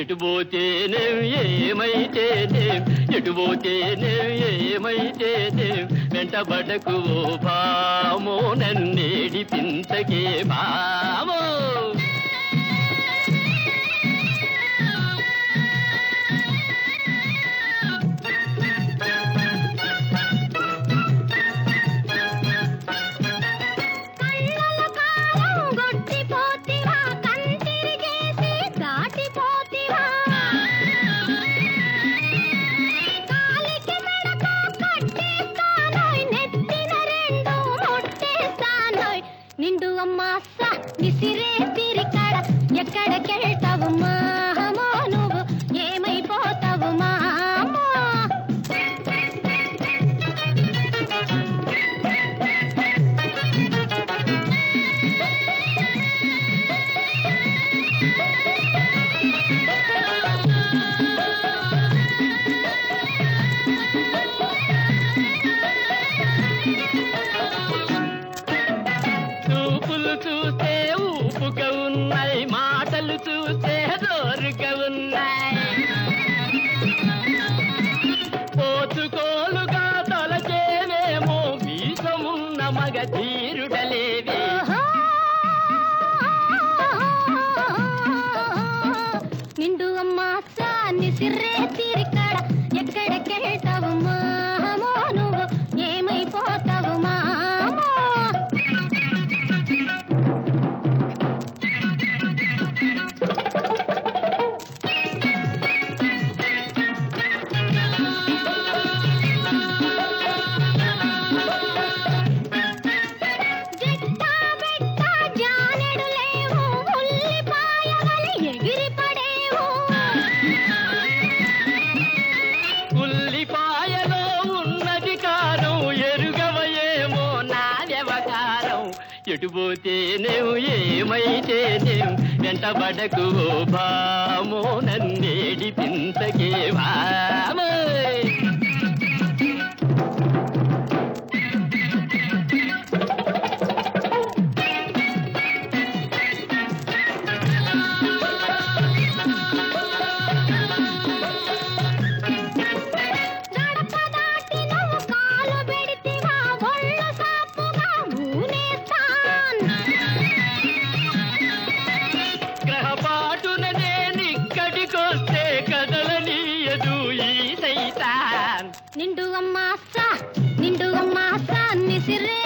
ఎటు పోతేనేం ఏమైతేనేం ఎటు పోతేనేం ఏమైతేనేం వెంటబడకు ఓ భామో నన్నేడిపించకే భామో కళ్ళల కాలం గొట్టిపోతివా కంటిరిగేసి దాటిపోతివా కాలికి మెడతో కట్టేస్తానోయ్ నెత్తిన రెండు ముట్టేస్తానోయ్ నిండు అమ్మాస విసిరే తిరికడ ఎక్కడికెళ్తావు మామో నువ్వు ఏమైపోతావు మామో చూపులు చూస్తే ఊపుగా ఉన్నాయి మాటలు చూస్తే జోరుగా ఉన్నాయి పోచుకోలుగా తలచేవేమో వీసమున్న మగ ధీరుడలేవే నిండు అమ్మాస నిసిర్రే తీరికాడ ఎక్కడికెళ్తావు మామో నువ్వు ఏమైపోతావు మామో జిట్టా బిట్టా జానెడు లేవు ఉల్లిపాయవలి ఎగిరి పడేవు ఉల్లిపాయలో ఉన్నది కారం ఎరుగవయేమో నా వ్యవహారం ఎటు పోతేనేం ఏమైతేనేం వెంటబడకు ఓ భామో నన్నేడిపించకే భామోయ్ గడప దాటి నువ్వు కాలు పెడితివా ఒళ్ళు సాపుగా ఊనేస్తాన్ గ్రహపాటున నేనిక్కడికొస్తే కదలనీయదు ఈ సైతాన్ నిండు అమ్మాస నిండు అమ్మాస నిసిరే